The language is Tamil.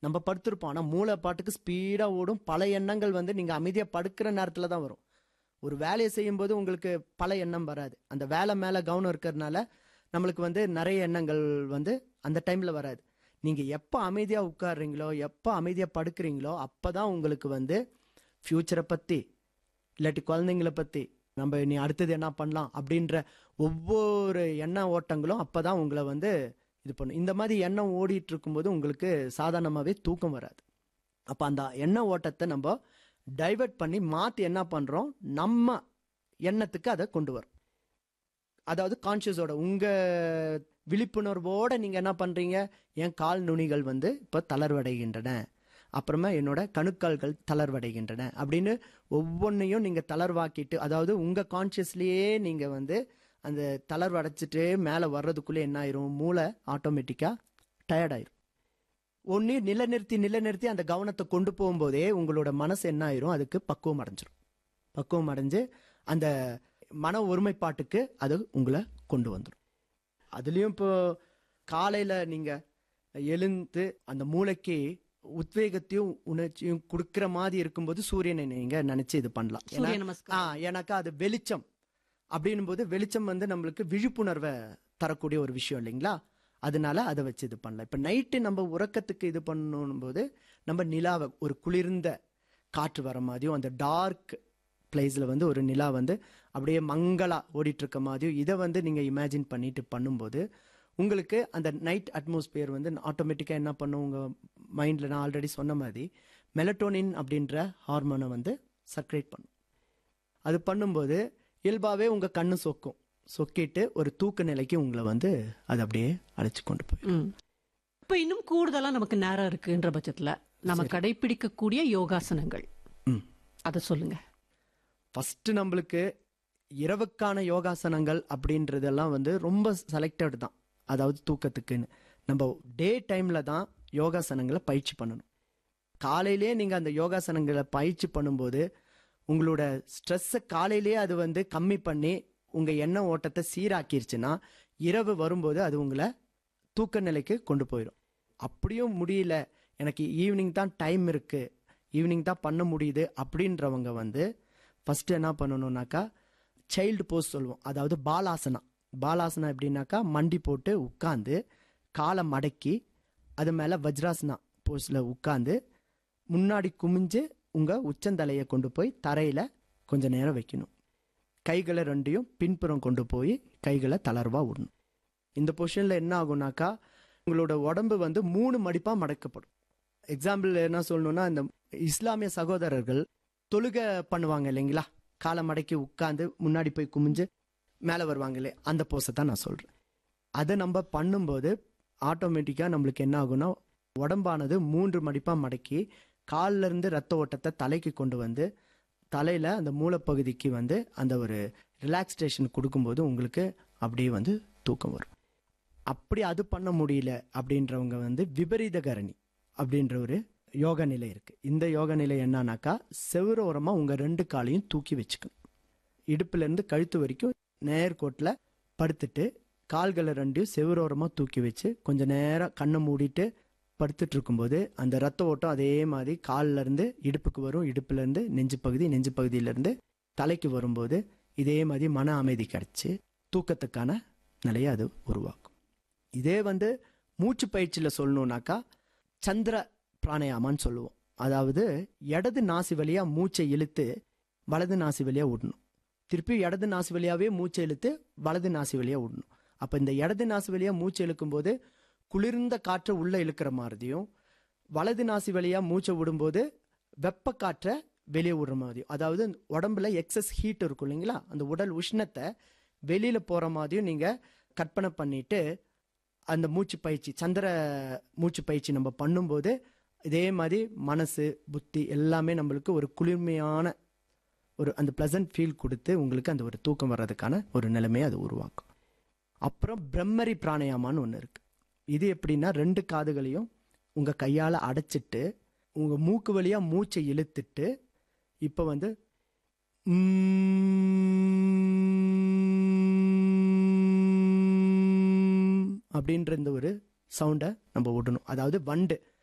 நம்ம படுத்திருப்போம் ஆனால் மூளை பாட்டுக்கு ஸ்பீடாக ஓடும் பல எண்ணங்கள் வந்து நீங்கள் அமைதியாக படுக்கிற நேரத்தில் தான் வரும் ஒரு வேலையை செய்யும்போது உங்களுக்கு பல எண்ணம் வராது அந்த வேலை மேலே கவனம் இருக்கிறதுனால நம்மளுக்கு வந்து நிறைய எண்ணங்கள் வந்து அந்த டைமில் வராது நீங்கள் எப்போ அமைதியாக உட்காடுறீங்களோ எப்போ அமைதியாக படுக்கிறீங்களோ அப்போ தான் உங்களுக்கு வந்து ஃப்யூச்சரை பற்றி இல்லாட்டி குழந்தைங்கள பற்றி நம்ம நீ அடுத்தது என்ன பண்ணலாம் அப்படின்ற ஒவ்வொரு எண்ண ஓட்டங்களும் அப்போ தான் உங்களை வந்து இது பண்ணும் இந்த மாதிரி எண்ணம் ஓடிட்டு இருக்கும்போது உங்களுக்கு சாதாரணமாகவே தூக்கம் வராது அப்போ அந்த எண்ண ஓட்டத்தை நம்ம டைவர்ட் பண்ணி மாற்றி என்ன பண்ணுறோம் நம்ம எண்ணத்துக்கு அதை கொண்டு வரும் அதாவது கான்ஷியஸோட உங்கள் விழிப்புணர்வோட நீங்கள் என்ன பண்ணுறீங்க என் கால் நுனிகள் வந்து இப்போ தளர்வடைகின்றன அப்புறமா என்னோட கணுக்கால்கள் தளர்வடைகின்றன அப்படின்னு ஒவ்வொன்றையும் நீங்கள் தளர்வாக்கிட்டு அதாவது உங்கள் கான்ஷியஸ்லேயே நீங்கள் வந்து அந்த தளர்வடைச்சிட்டு மேலே வர்றதுக்குள்ளே என்ன ஆயிரும் மூளை ஆட்டோமேட்டிக்காக டயர்டாயிரும் ஒன்று நிலைநிறுத்தி நிலைநிறுத்தி அந்த கவனத்தை கொண்டு போகும்போதே உங்களோட மனசு என்ன ஆயிரும் அதுக்கு பக்குவம் அடைஞ்சிரும் பக்குவம் அடைஞ்சு அந்த மன ஒருமைப்பாட்டுக்கு அது உங்களை கொண்டு வந்துடும் அதுலேயும் இப்போ காலையில் நீங்கள் எழுந்து அந்த மூளைக்கு உத்வேகத்தையும் உணர்ச்சியும் கொடுக்குற மாதிரி இருக்கும்போது சூரியனை நீங்கள் நினச்சி இது பண்ணலாம் ஏன்னா- சூரிய நமஸ்காரம். ஆ எனக்கு அது வெளிச்சம் அப்படின்னும் போது வெளிச்சம் வந்து நம்மளுக்கு விழிப்புணர்வை தரக்கூடிய ஒரு விஷயம் இல்லைங்களா அதனால அதை வச்சு இது பண்ணலாம் இப்போ நைட்டு நம்ம உறக்கத்துக்கு இது பண்ணணும் போது நம்ம நிலாவை ஒரு குளிர்ந்த காற்று வர மாதிரியும் அந்த டார்க் பிளேஸில் வந்து ஒரு நிலா வந்து அப்படியே மங்களா ஓடிட்டு இருக்க மாதிரியும் இதை வந்து நீங்கள் இமேஜின் பண்ணிட்டு பண்ணும்போது உங்களுக்கு அந்த நைட் அட்மாஸ்பியர் வந்து ஆட்டோமேட்டிக்காக என்ன பண்ணும் உங்கள் மைண்டில் நான் ஆல்ரெடி சொன்ன மாதிரி மெலட்டோனின் அப்படின்ற ஹார்மோனை வந்து சர்க்குலேட் பண்ணும் அது பண்ணும்போது இயல்பாகவே உங்கள் கண்ணு சொக்கும் சொக்கிட்டு ஒரு தூக்க நிலைக்கு உங்களை வந்து அது அப்படியே அழைச்சி கொண்டு போயிடும் ம். இப்ப இன்னும் கூடுதலா நமக்கு நேரம் இருக்குன்ற பட்சத்துல நம்ம கடைபிடிக்கக்கூடிய யோகாசனங்கள் ம் அத சொல்லுங்க ஃபஸ்ட்டு நம்மளுக்கு இரவுக்கான யோகாசனங்கள் அப்படின்றதெல்லாம் வந்து ரொம்ப செலக்டட் தான் அதாவது தூக்கத்துக்குன்னு நம்ம டே டைமில் தான் யோகாசனங்களை பயிற்சி பண்ணணும் காலையிலே நீங்கள் அந்த யோகாசனங்களை பயிற்சி பண்ணும்போது உங்களோட ஸ்ட்ரெஸ்ஸை காலையிலேயே அது வந்து கம்மி பண்ணி உங்கள் எண்ண ஓட்டத்தை சீராக்கிருச்சுன்னா இரவு வரும்போது அது உங்களை தூக்க நிலைக்கு கொண்டு போயிடும் அப்படியும் முடியல எனக்கு ஈவினிங் தான் டைம் இருக்கு ஈவினிங் தான் பண்ண முடியுது அப்படின்றவங்க வந்து ஃபர்ஸ்ட் என்ன பண்ணணும்னாக்கா சைல்டு போஸ் சொல்லுவோம் அதாவது பாலாசனா பாலாசனா எப்படின்னாக்கா மண்டி போட்டு உட்காந்து காலை மடக்கி அது மேலே வஜ்ராசனா போஸில் உட்காந்து முன்னாடி குமிஞ்சு உங்கள் உச்சந்தலையை கொண்டு போய் தரையில் கொஞ்ச நேரம் வைக்கணும் கைகளை ரெண்டையும் பின்புறம் கொண்டு போய் கைகளை தளர்வாக விடணும் இந்த பொசிஷனில் என்ன ஆகும்னாக்கா உங்களோட உடம்பு வந்து மூணு மடிப்பாக மடக்கப்படும் எக்ஸாம்பிள் என்ன சொல்லணும்னா இந்த இஸ்லாமிய சகோதரர்கள் தொழுகை பண்ணுவாங்க இல்லைங்களா காலை மடக்கி உட்காந்து முன்னாடி போய் குமிஞ்சு மேலே வருவாங்களே அந்த போஸை தான் நான் சொல்கிறேன் அதை நம்ம பண்ணும்போது ஆட்டோமேட்டிக்காக நம்மளுக்கு என்ன ஆகும்னா உடம்பானது மூன்று மடிப்பாக மடக்கி கால்ல இருந்து ரத்த ஓட்டத்தை தலைக்கு கொண்டு வந்து தலையில் அந்த மூலப்பகுதிக்கு வந்து அந்த ஒரு ரிலாக்ஸேஷன் கொடுக்கும்போது உங்களுக்கு அப்படியே வந்து தூக்கம் வரும் அப்படி அது பண்ண முடியல அப்படின்றவங்க வந்து விபரீத கரணி அப்படின்ற ஒரு யோக நிலை இருக்கு இந்த யோக நிலை என்னன்னாக்கா செவ்வரோரமா உங்க ரெண்டு காலையும் தூக்கி வச்சுக்கணும் இடுப்புல இருந்து கழுத்து வரைக்கும் நேர்கோட்டில் படுத்துட்டு கால்களை ரெண்டையும் செவ்வரோரமா தூக்கி வச்சு கொஞ்ச நேரம் கண்ணை மூடிட்டு படுத்துட்டு இருக்கும்போது அந்த ரத்த ஓட்டம் அதே மாதிரி கால்ல இருந்து இடுப்புக்கு வரும் இடுப்புல இருந்து நெஞ்சு பகுதி நெஞ்சு பகுதியில இருந்து தலைக்கு வரும்போது இதே மாதிரி மன அமைதி கிடைச்சு தூக்கத்துக்கான நிலையை அது உருவாக்கும் இதே வந்து மூச்சு பயிற்சியில் சொல்லணும்னாக்கா சந்திர பிராணயாமான்னு சொல்லுவோம் அதாவது இடது நாசி வழியா மூச்சை இழுத்து வலது நாசி வழியா விடணும் திருப்பி இடது நாசி வழியாவே மூச்சை இழுத்து வலது நாசி வழியா விடணும் அப்போ இந்த இடது நாசி வழியா மூச்சை இழுக்கும்போது குளிர்ந்த காற்றை உள்ள இழுக்கிற மாதிரியும் வலது நாசி வழியா மூச்சை விடும்போது வெப்ப காற்றை வெளியே விடுற மாதிரியும் அதாவது உடம்புல எக்ஸஸ் ஹீட் இருக்கும் இல்லைங்களா அந்த உடல் உஷ்ணத்தை வெளியில போற மாதிரியும் நீங்க கற்பனை பண்ணிட்டு அந்த மூச்சு பயிற்சி சந்திர மூச்சு பயிற்சி நம்ம பண்ணும்போது இதே மாதிரி மனசு புத்தி எல்லாமே நம்மளுக்கு ஒரு குளிர்மையான ஒரு அந்த ப்ளசன்ட் ஃபீல் கொடுத்து உங்களுக்கு அந்த ஒரு தூக்கம் வர்றதுக்கான ஒரு நிலைமையை அது உருவாக்கும் அப்புறம் பிரம்மரி பிராணயாமான்னு ஒன்று இருக்கு இது எப்படின்னா ரெண்டு காதுகளையும் உங்க கையால அடைச்சிட்டு உங்க மூக்கு வழியா மூச்சை இழுத்துட்டு இப்போ வந்து உம் அப்படின்ற இந்த ஒரு சவுண்டை நம்ம விடணும் அதாவது வண்டு